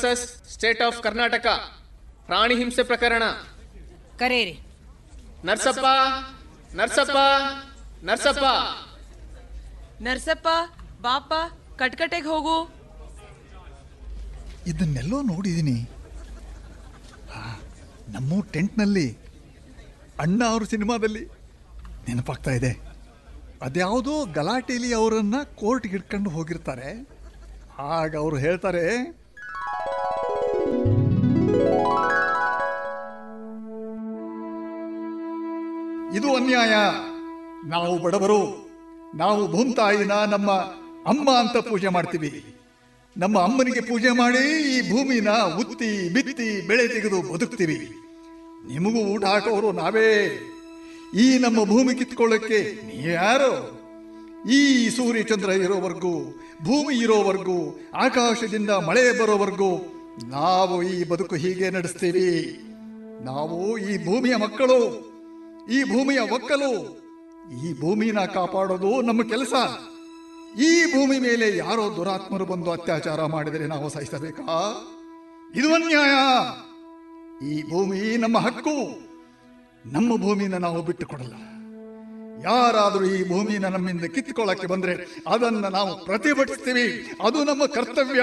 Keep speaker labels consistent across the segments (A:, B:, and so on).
A: Versus state of Karnataka ಪ್ರಾಣಿ ಹಿಂಸೆ ಪ್ರಕರಣ
B: ಕರೇರಿ
A: ನರ್ಸಪ್ಪ ನರ್ಸಪ್ಪ ನರ್ಸಪ್ಪ
C: ನರ್ಸಪ್ಪ ಬಾಪ ಕಟ್ಕಟೆಗೆ ಹೋಗು
D: ಇದನ್ನೆಲ್ಲೋ ನೋಡಿದ್ದೀನಿ ನಮ್ಮ ಟೆಂಟ್ನಲ್ಲಿ ಅಣ್ಣ ಅವ್ರ ಸಿನಿಮಾದಲ್ಲಿ ನೆನಪಾಗ್ತಾ ಇದೆ ಅದ್ಯಾವುದೋ ಗಲಾಟೆಲಿ ಅವರನ್ನು ಕೋರ್ಟ್ಗೆ ಇಟ್ಕೊಂಡು ಹೋಗಿರ್ತಾರೆ ಆಗ ಅವರು ಹೇಳ್ತಾರೆ ಇದು ಅನ್ಯಾಯ ನಾವು ಬಡವರು ನಾವು ಭೂಮ್ತಾಯಿನ ನಮ್ಮ ಅಮ್ಮ ಅಂತ ಪೂಜೆ ಮಾಡ್ತೀವಿ ನಮ್ಮ ಅಮ್ಮನಿಗೆ ಪೂಜೆ ಮಾಡಿ ಈ ಭೂಮಿನ ಉತ್ತಿ ಬಿತ್ತಿ ಬೆಳೆ ತೆಗೆದು ಬದುಕ್ತೀವಿ ನಿಮಗೂ ಊಟ ಹಾಕೋರು ನಾವೇ ಈ ನಮ್ಮ ಭೂಮಿ ಕಿತ್ಕೊಳ್ಳೋಕ್ಕೆ ನೀವ್ಯಾರು ಈ ಸೂರ್ಯ ಚಂದ್ರ ಇರೋವರೆಗೂ ಭೂಮಿ ಇರೋವರೆಗೂ ಆಕಾಶದಿಂದ ಮಳೆ ಬರೋವರೆಗೂ ನಾವು ಈ ಬದುಕು ಹೀಗೆ ನಡೆಸ್ತೀವಿ ನಾವು ಈ ಭೂಮಿಯ ಮಕ್ಕಳು ಈ ಭೂಮಿಯ ಒಕ್ಕಲು ಈ ಭೂಮಿನ ಕಾಪಾಡೋದು ನಮ್ಮ ಕೆಲಸ ಈ ಭೂಮಿ ಮೇಲೆ ಯಾರೋ ದುರಾತ್ಮರು ಬಂದು ಅತ್ಯಾಚಾರ ಮಾಡಿದರೆ ನಾವು ಸಹಿಸಬೇಕಾ ಇದು ಅನ್ಯಾಯ ಈ ಭೂಮಿ ನಮ್ಮ ಹಕ್ಕು ನಮ್ಮ ಭೂಮಿನ ನಾವು ಬಿಟ್ಟು ಕೊಡಲ್ಲ ಯಾರಾದರೂ ಈ ಭೂಮಿನ ನಮ್ಮಿಂದ ಕಿತ್ತುಕೊಳ್ಳಕ್ಕೆ ಬಂದ್ರೆ ಅದನ್ನ ನಾವು ಪ್ರತಿಭಟಿಸ್ತೀವಿ ಅದು ನಮ್ಮ ಕರ್ತವ್ಯ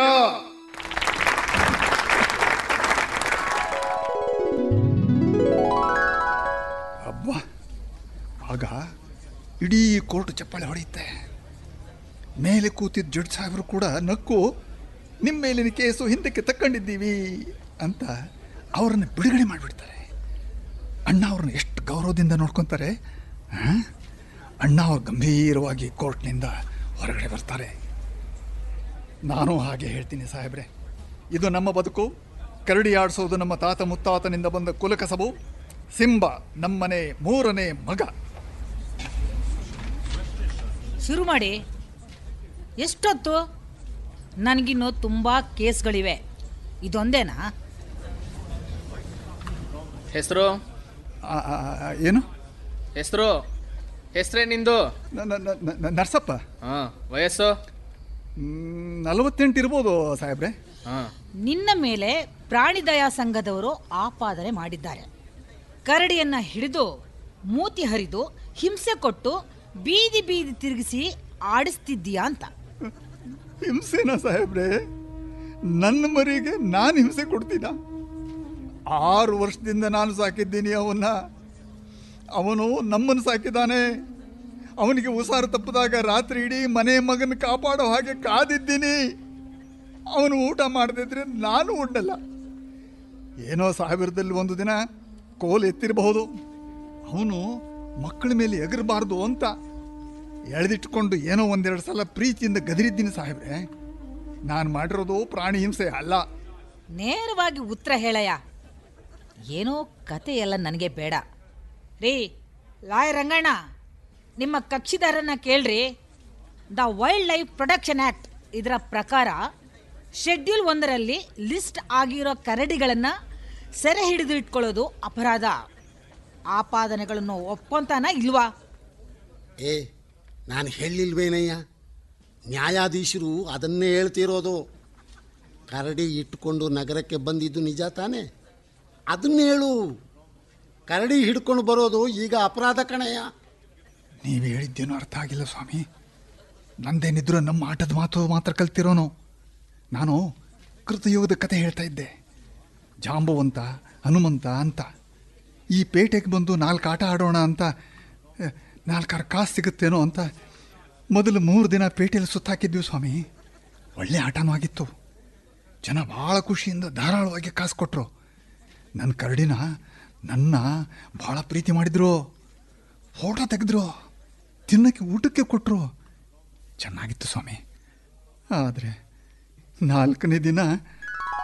D: ಅಬ್ಬಾ ಆಗ ಇಡೀ ಕೋರ್ಟ್ ಚಪ್ಪಾಳೆ ಹೊಡೆಯುತ್ತೆ ಮೇಲೆ ಕೂತಿದ್ದ ಜಡ್ಜ್ ಸಾಹೇಬರು ಕೂಡ ನಕ್ಕು ನಿಮ್ಮ ಮೇಲಿನ ಕೇಸು ಹಿಂದಕ್ಕೆ ತಕ್ಕೊಂಡಿದ್ದೀವಿ ಅಂತ ಅವರನ್ನು ಬಿಡುಗಡೆ ಮಾಡಿಬಿಡ್ತಾರೆ ಅಣ್ಣ ಅವ್ರನ್ನ ಎಷ್ಟು ಗೌರವದಿಂದ ನೋಡ್ಕೊತಾರೆ ಆ? ಅಣ್ಣ ಅವ್ರು ಗಂಭೀರವಾಗಿ ಕೋರ್ಟ್ನಿಂದ ಹೊರಗಡೆ ಬರ್ತಾರೆ ನಾನು ಹಾಗೆ ಹೇಳ್ತೀನಿ ಸಾಹೇಬ್ರೆ ಇದು ನಮ್ಮ ಬದುಕು ಕರಡಿ ಆಡಿಸೋದು ನಮ್ಮ ತಾತ ಮುತ್ತಾತನಿಂದ ಬಂದ ಕುಲಕಸಬು ಸಿಂಬ ನಮ್ಮನೆ ಮೂರನೇ ಮಗ
B: ಶುರು ಮಾಡಿ ಎಷ್ಟೊತ್ತು ನನಗಿನ್ನೂ ತುಂಬ ಕೇಸ್ಗಳಿವೆ ಇದೊಂದೇನಾ
A: ಹೆಸರು
D: ಆ, ಆ, ಆ, ಏನು
A: ಹೆಸರು ಹೆಸರೇ ನಿಂದು
D: ನ- ನ- ನ- ನ- ನರ್ಸಪ್ಪ
A: ಹಾ ವಯಸ್ಸು
D: ಮ್, ನಲವತ್ತೆಂಟು ಇರ್ಬೋದು ಸಾಹೇಬ್ರೆ
A: ಹಾ
B: ನಿನ್ನ ಮೇಲೆ ಪ್ರಾಣಿ ದಯಾ ಸಂಘದವರು ಆಪಾದನೆ ಮಾಡಿದ್ದಾರೆ ಕರಡಿಯನ್ನ ಹಿಡಿದು ಮೂತಿ ಹರಿದು ಹಿಂಸೆ ಕೊಟ್ಟು ಬೀದಿ ಬೀದಿ ತಿರುಗಿಸಿ ಆಡಿಸ್ತಿದ್ದೀಯಾ ಅಂತ
D: ಹಿಂಸೆನಾ ಸಾಹೇಬ್ರೆ ನನ್ನ ಮರಿಗೆ ನಾನು ಹಿಂಸೆ ಕೊಡ್ತೀನ ಆರು ವರ್ಷದಿಂದ ನಾನು ಸಾಕಿದ್ದೀನಿ ಅವನ್ನ ಅವನು ನಮ್ಮನ್ನು ಸಾಕಿದ್ದಾನೆ ಅವನಿಗೆ ಉಸಾರು ತಪ್ಪಿದಾಗ ರಾತ್ರಿ ಇಡೀ ಮನೆ ಮಗನ ಕಾಪಾಡೋ ಹಾಗೆ ಕಾದಿದ್ದೀನಿ ಅವನು ಊಟ ಮಾಡದಿದ್ರೆ ನಾನು ಉಂಡಲ್ಲ ಏನೋ ಸಾವಿರದಲ್ಲಿ ಒಂದು ದಿನ ಕೋಲ್ ಎತ್ತಿರಬಹುದು ಅವನು ಮಕ್ಕಳ ಮೇಲೆ ಎಗರಬಾರ್ದು ಅಂತ ಎಳೆದಿಟ್ಕೊಂಡು ಏನೋ ಒಂದೆರಡು ಸಲ ಪ್ರೀತಿಯಿಂದ ಗದರಿದ್ದೀನಿ ಸಾಹೇಬ್ರೆ ನಾನು ಮಾಡಿರೋದು ಪ್ರಾಣಿ ಹಿಂಸೆ ಅಲ್ಲ
B: ನೇರವಾಗಿ ಉತ್ತರ ಹೇಳಯ್ಯ ಏನೋ ಕತೆ ಎಲ್ಲ ನನಗೆ ಬೇಡ ರೀ ಲಾಯ್ ರಂಗಣ್ಣ ನಿಮ್ಮ ಕಕ್ಷಿದಾರನ್ನ ಕೇಳ್ರಿ the wildlife protection act ಇದರ ಪ್ರಕಾರ ಶೆಡ್ಯೂಲ್ ಒಂದರಲ್ಲಿ ಲಿಸ್ಟ್ ಆಗಿರೋ ಕರಡಿಗಳನ್ನು ಸೆರೆ ಹಿಡಿದು ಇಟ್ಕೊಳ್ಳೋದು ಅಪರಾಧ ಆಪಾದನೆಗಳನ್ನು ಒಪ್ಪಂತಾನ ಇಲ್ವಾ
E: ಏ ನಾನು ಹೇಳಿಲ್ವೇನಯ್ಯ ನ್ಯಾಯಾಧೀಶರು ಅದನ್ನೇ ಹೇಳ್ತಿರೋದು ಕರಡಿ ಇಟ್ಕೊಂಡು ನಗರಕ್ಕೆ ಬಂದಿದ್ದು ನಿಜ ತಾನೇ ಅದನ್ನ ಹೇಳು ಕರಡಿ ಹಿಡ್ಕೊಂಡು ಬರೋದು ಈಗ ಅಪರಾಧ ಕಣಯ್ಯ
D: ನೀವು ಹೇಳಿದ್ದೇನೋ ಅರ್ಥ ಆಗಿಲ್ಲ ಸ್ವಾಮಿ ನಂದೇನಿದ್ರು ನಮ್ಮ ಆಟದ ಮಾತು ಮಾತ್ರ ಕಲ್ತಿರೋನು ನಾನು ಕೃತಯುಗದ ಕತೆ ಹೇಳ್ತಾ ಇದ್ದೆ ಜಾಂಬವಂತ ಹನುಮಂತ ಅಂತ ಈ ಪೇಟೆಗೆ ಬಂದು ನಾಲ್ಕು ಆಟ ಆಡೋಣ ಅಂತ ಆ, ನಾಲ್ಕಾರು ಕಾಸು ಸಿಗುತ್ತೇನೋ ಅಂತ ಮೊದಲು ಮೂರು ದಿನ ಪೇಟೆಯಲ್ಲಿ ಸುತ್ತಾಕಿದ್ವಿ ಸ್ವಾಮಿ ಒಳ್ಳೆ ಆಟನೂ ಆಗಿತ್ತು ಜನ ಭಾಳ ಖುಷಿಯಿಂದ ಧಾರಾಳವಾಗಿ ಕಾಸು ಕೊಟ್ಟರು ನನ್ನ ಕರಡಿನ ನನ್ನ ಭಾಳ ಪ್ರೀತಿ ಮಾಡಿದ್ರು ಫೋಟೋ ತೆಗೆದ್ರು ತಿನ್ನಕ್ಕೆ ಊಟಕ್ಕೆ ಕೊಟ್ಟರು ಚೆನ್ನಾಗಿತ್ತು ಸ್ವಾಮಿ ಆದರೆ ನಾಲ್ಕನೇ ದಿನ